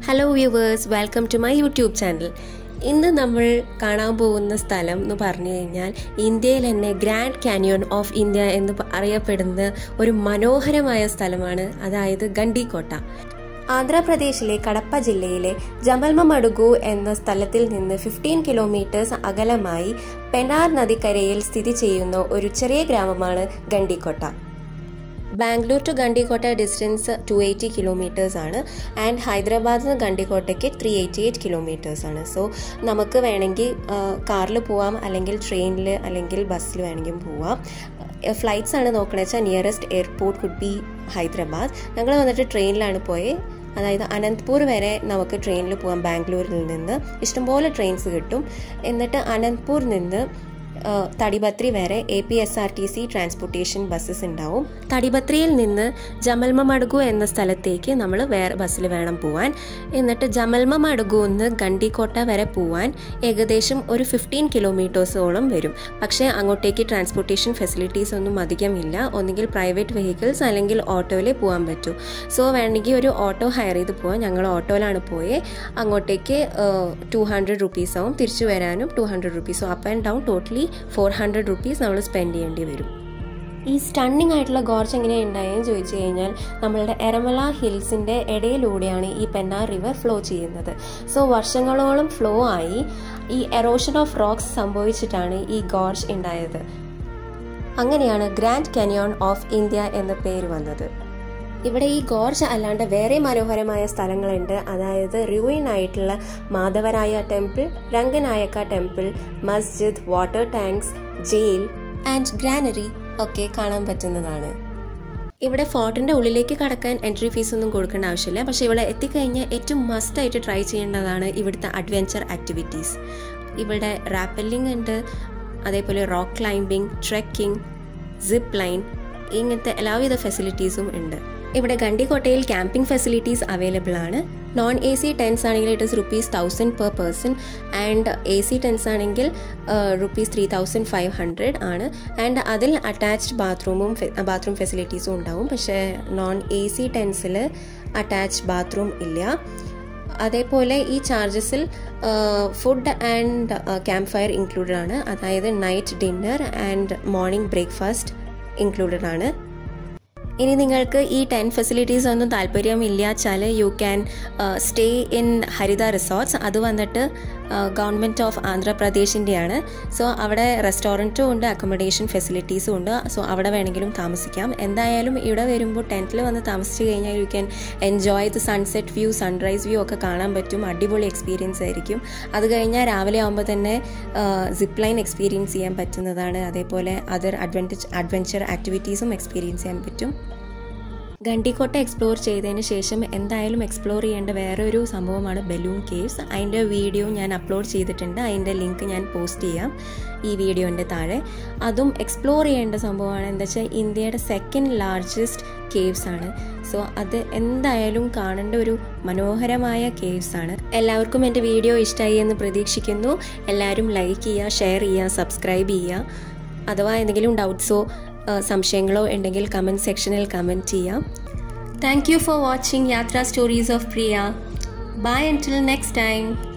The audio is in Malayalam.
hello viewers welcome to my YouTube channel ഇന്ന് നമ്മൾ കാണാൻ പോകുന്ന സ്ഥലം എന്ന് പറഞ്ഞു കഴിഞ്ഞാൽ ഇന്ത്യയിൽ തന്നെ ഗ്രാൻഡ് കാനിയോൺ ഓഫ് ഇന്ത്യ എന്ന് പ- അറിയപ്പെടുന്ന ഒരു മനോഹരമായ സ്ഥലമാണ് അതായത് ഗണ്ടിക്കോട്ട ആന്ധ്രാപ്രദേശിലെ കടപ്പ ജില്ലയിലെ ജമൽമമടുഗു എന്ന സ്ഥലത്തിൽ നിന്ന് ഫിഫ്റ്റീൻ കിലോമീറ്റേഴ്സ് അകലമായി പെനാർ നദിക്കരയിൽ സ്ഥിതി ചെയ്യുന്ന ഒരു ചെറിയ ഗ്രാമമാണ് Gandikota Bangalore to Gandikota distance two eighty kilometres ആണ് ആൻഡ് ഹൈദരാബാദിൽ നിന്ന് ഗണ്ടിക്കോട്ടയ്ക്ക് ത്രീ എയ്റ്റി എയ്റ്റ് കിലോമീറ്റേഴ്സ് ആണ് സോ നമുക്ക് വേണമെങ്കിൽ കാറിൽ പോവാം അല്ലെങ്കിൽ ട്രെയിനിൽ അല്ലെങ്കിൽ ബസ്സിൽ വേണമെങ്കിൽ പോവാം ഫ്ലൈറ്റ്സ് ആണ് നോക്കണമെന്ന് വെച്ചാൽ nearest airport could be Hyderabad ഞങ്ങൾ വന്നിട്ട് ട്രെയിനിലാണ് പോയത് അതായത് അനന്ത്പൂർ വരെ നമുക്ക് ട്രെയിനിൽ പോകാം ബാംഗ്ലൂരിൽ നിന്ന് ഇഷ്ടംപോലെ ട്രെയിൻസ് കിട്ടും എന്നിട്ട് അനന്ത്പൂർ നിന്ന് ആ, തടിപത്രി വരെ A P S R T C transportation buses ഉണ്ടാവും തടിപത്രിയിൽ നിന്ന് ജമൽമ മടുഗു എന്ന സ്ഥലത്തേക്ക് നമ്മൾ വേറെ ബസ്സിൽ വേണം പോവാൻ എന്നിട്ട് ജമൽമ മടുഗു നിന്ന് ഗണ്ടിക്കോട്ട വരെ പോവാൻ ഏകദേശം ഒരു ഫിഫ്റ്റീൻ കിലോമീറ്റേഴ്സോളം വരും പക്ഷേ അങ്ങോട്ടേക്ക് ട്രാൻസ്പോർട്ടേഷൻ ഫെസിലിറ്റീസ് ഒന്നും അധികം ഇല്ല ഒന്നുകിൽ പ്രൈവറ്റ് വെഹിക്കിൾസ് അല്ലെങ്കിൽ ഓട്ടോയിലേ പോകാൻ പറ്റൂ സോ വേണമെങ്കിൽ ഒരു ഓട്ടോ ഹയർ ചെയ്ത് പോവാം ഞങ്ങൾ ഓട്ടോയിലാണ് പോയത് അങ്ങോട്ടേക്ക് ടു ഹൺഡ്രഡ് റുപ്പീസ് ആവും തിരിച്ചു വരാനും two hundred rupees so up and down totally four hundred rupees നമ്മൾ സ്പെൻഡ് ചെയ്യേണ്ടി വരും ഈ സ്റ്റണ്ണിങ് ആയിട്ടുള്ള ഗോർജ് എങ്ങനെയാണ് ഉണ്ടായെന്ന് ചോദിച്ചു കഴിഞ്ഞാൽ നമ്മളുടെ എരമല ഹിൽസിൻ്റെ ഇടയിലൂടെയാണ് ഈ പെന്നാർ റിവർ ഫ്ലോ ചെയ്യുന്നത് സോ വർഷങ്ങളോളം ഫ്ലോ ആയി ഈ എറോഷൻ ഓഫ് റോക്സ് സംഭവിച്ചിട്ടാണ് ഈ ഗോർജ് ഉണ്ടായത് അങ്ങനെയാണ് ഗ്രാൻഡ് കാനിയോൺ ഓഫ് ഇന്ത്യ എന്ന പേര് വന്നത് ഇവിടെ ഈ ഗോർജ് അല്ലാണ്ട് വേറെ മനോഹരമായ സ്ഥലങ്ങളുണ്ട് അതായത് റൂയിൻ ആയിട്ടുള്ള മാധവരായ ടെമ്പിൾ രംഗനായക്ക ടെമ്പിൾ മസ്ജിദ് water tanks jail and granary ഒക്കെ കാണാൻ പറ്റുന്നതാണ് ഇവിടെ ഫോർട്ടിന്റെ ഉള്ളിലേക്ക് കടക്കാൻ എൻട്രി ഫീസ് ഒന്നും കൊടുക്കേണ്ട ആവശ്യമില്ല പക്ഷെ ഇവിടെ എത്തിക്കഴിഞ്ഞാൽ ഏറ്റവും മസ്റ്റ് ആയിട്ട് ട്രൈ ചെയ്യേണ്ടതാണ് ഇവിടുത്തെ അഡ്വഞ്ചർ ആക്ടിവിറ്റീസ് ഇവിടെ റാപ്പല്ലിംഗ് ഉണ്ട് അതേപോലെ rock climbing trekking zip line ഇങ്ങനത്തെ എല്ലാവിധ ഫെസിലിറ്റീസും ഉണ്ട് ഇവിടെ ഗണ്ടിക്കോട്ടയിൽ ക്യാമ്പിംഗ് ഫെസിലിറ്റീസ് അവൈലബിൾ ആണ് നോൺ എ സി ടെൻസ് ആണെങ്കിൽ it is rupees thousand per person and A C tents ആണെങ്കിൽ rupees three thousand five hundred ആണ് ആൻഡ് അതിൽ അറ്റാച്ച്ഡ് ബാത്റൂമും ബാത്റൂം ഫെസിലിറ്റീസും ഉണ്ടാവും പക്ഷേ നോൺ എ സി ടെൻസിൽ അറ്റാച്ച്ഡ് ബാത്റൂം ഇല്ല അതേപോലെ ഈ ചാർജസിൽ food and camp fire included ആണ് അതായത് night dinner and morning breakfast included ആണ് ഇനി നിങ്ങൾക്ക് ഈ ടെൻ ഫെസിലിറ്റീസ് ഒന്നും താല്പര്യമില്ല വെച്ചാൽ you can stay in Haritha resorts അത് വന്നിട്ട് ഗവൺമെൻറ് ഓഫ് ആന്ധ്രാപ്രദേശിൻ്റെയാണ് സോ അവിടെ റെസ്റ്റോറൻറ്റും ഉണ്ട് അക്കോമഡേഷൻ ഫെസിലിറ്റീസും ഉണ്ട് സോ അവിടെ വേണമെങ്കിലും താമസിക്കാം എന്തായാലും ഇവിടെ വരുമ്പോൾ ടെൻറ്റിൽ വന്ന് താമസിച്ച് കഴിഞ്ഞാൽ you can enjoy the sunset view sunrise view ഒക്കെ കാണാൻ പറ്റും അടിപൊളി എക്സ്പീരിയൻസ് ആയിരിക്കും അത് കഴിഞ്ഞാൽ രാവിലെ ആകുമ്പോൾ തന്നെ സിപ്പ് ലൈൻ എക്സ്പീരിയൻസ് ചെയ്യാൻ പറ്റുന്നതാണ് അതേപോലെ അതർ അഡ്വഞ്ചർ അഡ്വഞ്ചർ ആക്ടിവിറ്റീസും എക്സ്പീരിയൻസ് ചെയ്യാൻ പറ്റും ഗണ്ടിക്കോട്ട എക്സ്പ്ലോർ ചെയ്തതിന് ശേഷം എന്തായാലും എക്സ്പ്ലോർ ചെയ്യേണ്ട വേറൊരു സംഭവമാണ് ബലൂൺ കേവ്സ് അതിൻ്റെ വീഡിയോ ഞാൻ അപ്ലോഡ് ചെയ്തിട്ടുണ്ട് അതിൻ്റെ ലിങ്ക് ഞാൻ പോസ്റ്റ് ചെയ്യാം ഈ വീഡിയോൻ്റെ താഴെ അതും എക്സ്പ്ലോർ ചെയ്യേണ്ട സംഭവമാണ് എന്താ വെച്ചാൽ ഇന്ത്യയുടെ സെക്കൻഡ് ലാർജസ്റ്റ് കേവ്സ് ആണ് സോ അത് എന്തായാലും കാണേണ്ട ഒരു മനോഹരമായ കേവ്സ് ആണ് എല്ലാവർക്കും എൻ്റെ വീഡിയോ ഇഷ്ടമായി എന്ന് പ്രതീക്ഷിക്കുന്നു എല്ലാവരും ലൈക്ക് ചെയ്യുക ഷെയർ ചെയ്യുക സബ്സ്ക്രൈബ് ചെയ്യുക അഥവാ എന്തെങ്കിലും ഡൗട്ട്സോ സംശയങ്ങളോ ഉണ്ടെങ്കിൽ കമൻറ്റ് സെക്ഷനിൽ കമൻറ്റ് ചെയ്യാം thank you for watching Yatra stories of Priya bye until next time